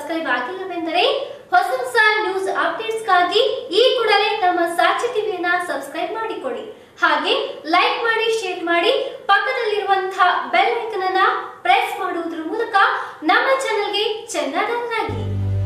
subscribe ಆಗಿಲ್ಲವೆಂದರೆ ಹೊಸ ಹೊಸ news ಅಪ್ಡೇಟ್ಸ್ಗಾಗಿ ಈ ಕೂಡಲೇ ನಮ್ಮ ಸಾಕ್ಷಿ ಟಿವಿಯನ್ನ ಸಬ್ಸ್ಕ್ರೈಬ್ ಮಾಡಿಕೊಳ್ಳಿ ಹಾಗೆ ಲೈಕ್ ಮಾಡಿ ಶೇರ್ ಮಾಡಿ ಪಕ್ಕದಲ್ಲಿರುವಂತಹ ಬೆಲ್ ಐಕನ್ ಅನ್ನ ಪ್ರೆಸ್ ಮಾಡುವುದರ ಮೂಲಕ ನಮ್ಮ ಚಾನೆಲ್ಗೆ ಚೆನ್ನಾಗಿ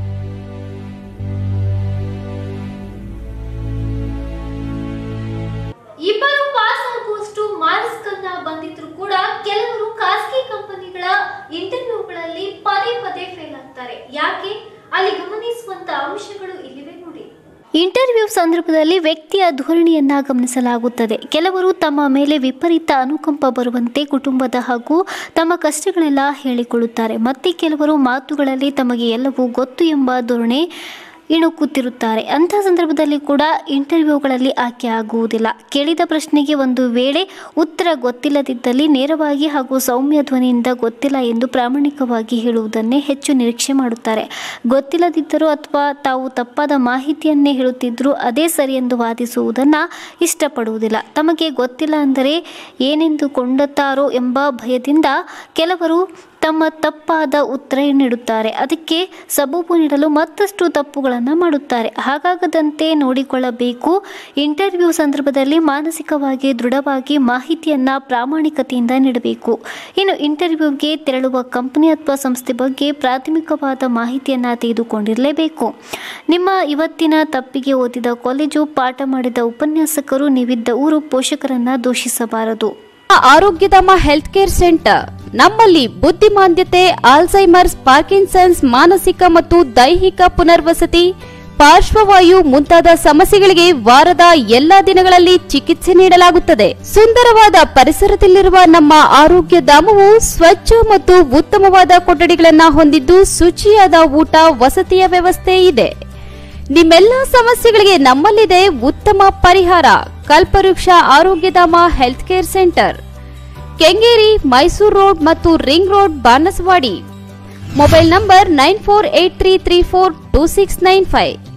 ಇಬ್ಬರು ಪಾಸ್ ಆಗುವಷ್ಟು ಮಾರ್ಕ್ಸ್ ಅನ್ನ ಬಂದಿದ್ರು ಕೂಡ ಕೆಲವರು ಖಾಸಗಿ ಕಂಪನಿಗಳ ಇಂಟರ್ವ್ಯೂಗಳಲ್ಲಿ ಪದೇ ಪದೇ ಫೇಲ್ ಆಗ್ತಾರೆ ಯಾಕೆ ಅಲ್ಲಿ ಗಮನಿಸುವಂತ ಅಂಶಗಳು ಇಲ್ಲಿವೆ ನೋಡಿ ಇಂಟರ್ವ್ಯೂ ಸಂದರ್ಭದಲ್ಲಿ ವ್ಯಕ್ತಿಯ ಧೋರಣೆಯನ್ನ ಗಮನಿಸಲಾಗುತ್ತದೆ ಕೆಲವರು ತಮ್ಮ ಮೇಲೆ ವಿಪರೀತ ಅನುಕಂಪ ಬರುವಂತೆ ಕುಟುಂಬದ ಹಾಗೂ ತಮ್ಮ ಕಷ್ಟಗಳೆಲ್ಲ ಹೇಳಿಕೊಳ್ಳುತ್ತಾರೆ ಮತ್ತೆ ಕೆಲವರು ಮಾತುಗಳಲ್ಲಿ ತಮಗೆ ಎಲ್ಲವೂ ಗೊತ್ತು ಎಂಬ ಧೋರಣೆ ಇಣುಕುತ್ತಿರುತ್ತಾರೆ ಅಂಥ ಸಂದರ್ಭದಲ್ಲಿ ಕೂಡ ಇಂಟರ್ವ್ಯೂಗಳಲ್ಲಿ ಆಯ್ಕೆ ಆಗುವುದಿಲ್ಲ ಕೇಳಿದ ಪ್ರಶ್ನೆಗೆ ಒಂದು ವೇಳೆ ಉತ್ತರ ಗೊತ್ತಿಲ್ಲದಿದ್ದಲ್ಲಿ ನೇರವಾಗಿ ಹಾಗೂ ಸೌಮ್ಯ ಧ್ವನಿಯಿಂದ ಗೊತ್ತಿಲ್ಲ ಎಂದು ಪ್ರಾಮಾಣಿಕವಾಗಿ ಹೇಳುವುದನ್ನೇ ಹೆಚ್ಚು ನಿರೀಕ್ಷೆ ಮಾಡುತ್ತಾರೆ ಗೊತ್ತಿಲ್ಲದಿದ್ದರೂ ಅಥವಾ ತಾವು ತಪ್ಪಾದ ಮಾಹಿತಿಯನ್ನೇ ಹೇಳುತ್ತಿದ್ದರೂ ಅದೇ ಸರಿ ಎಂದು ವಾದಿಸುವುದನ್ನು ಇಷ್ಟಪಡುವುದಿಲ್ಲ ತಮಗೆ ಗೊತ್ತಿಲ್ಲ ಅಂದರೆ ಏನೆಂದು ಕೊಂಡುತ್ತಾರೋ ಎಂಬ ಭಯದಿಂದ ಕೆಲವರು ತಮ್ಮ ತಪ್ಪಾದ ಉತ್ತರ ನೀಡುತ್ತಾರೆ ಅದಕ್ಕೆ ಸಬೂಬು ನೀಡಲು ಮತ್ತಷ್ಟು ತಪ್ಪುಗಳನ್ನು ಮಾಡುತ್ತಾರೆ ಹಾಗಾಗದಂತೆ ನೋಡಿಕೊಳ್ಳಬೇಕು ಇಂಟರ್ವ್ಯೂ ಸಂದರ್ಭದಲ್ಲಿ ಮಾನಸಿಕವಾಗಿ ದೃಢವಾಗಿ ಮಾಹಿತಿಯನ್ನು ಪ್ರಾಮಾಣಿಕತೆಯಿಂದ ನೀಡಬೇಕು ಇನ್ನು ಇಂಟರ್ವ್ಯೂಗೆ ತೆರಳುವ ಕಂಪನಿ ಅಥವಾ ಸಂಸ್ಥೆ ಬಗ್ಗೆ ಪ್ರಾಥಮಿಕವಾದ ಮಾಹಿತಿಯನ್ನು ತೆಗೆದುಕೊಂಡಿರಲೇಬೇಕು ನಿಮ್ಮ ಇವತ್ತಿನ ತಪ್ಪಿಗೆ ಓದಿದ ಕಾಲೇಜು ಪಾಠ ಮಾಡಿದ ಉಪನ್ಯಾಸಕರು ನೀವಿದ್ದ ಊರು ಪೋಷಕರನ್ನ ದೂಷಿಸಬಾರದು ಆರೋಗ್ಯಧಾಮ ಹೆಲ್ತ್ ಕೇರ್ ಸೆಂಟರ್ ನಮ್ಮಲ್ಲಿ ಬುದ್ಧಿಮಾಂದ್ಯತೆ ಆಲ್ಝೈಮರ್ಸ್ ಪಾರ್ಕಿನ್ಸನ್ಸ್ ಮಾನಸಿಕ ಮತ್ತು ದೈಹಿಕ ಪುನರ್ವಸತಿ ಪಾರ್ಶ್ವವಾಯು ಮುಂತಾದ ಸಮಸ್ಯೆಗಳಿಗೆ ವಾರದ ಎಲ್ಲಾ ದಿನಗಳಲ್ಲಿ ಚಿಕಿತ್ಸೆ ನೀಡಲಾಗುತ್ತದೆ ಸುಂದರವಾದ ಪರಿಸರದಲ್ಲಿರುವ ನಮ್ಮ ಆರೋಗ್ಯ ಧಾಮವು ಸ್ವಚ್ಛ ಮತ್ತು ಉತ್ತಮವಾದ ಕೊಠಡಿಗಳನ್ನ ಹೊಂದಿದ್ದು ಶುಚಿಯಾದ ಊಟ ವಸತಿಯ ವ್ಯವಸ್ಥೆ ಇದೆ ನಿಮ್ಮೆಲ್ಲ ಸಮಸ್ಯೆಗಳಿಗೆ ನಮ್ಮಲ್ಲಿದೆ ಉತ್ತಮ ಪರಿಹಾರ Kalpavriksha Arogyadhama health care centre Kengeri Mysuru road ಮತ್ತು ring road Banaswadi mobile number nine four eight three three four two six nine five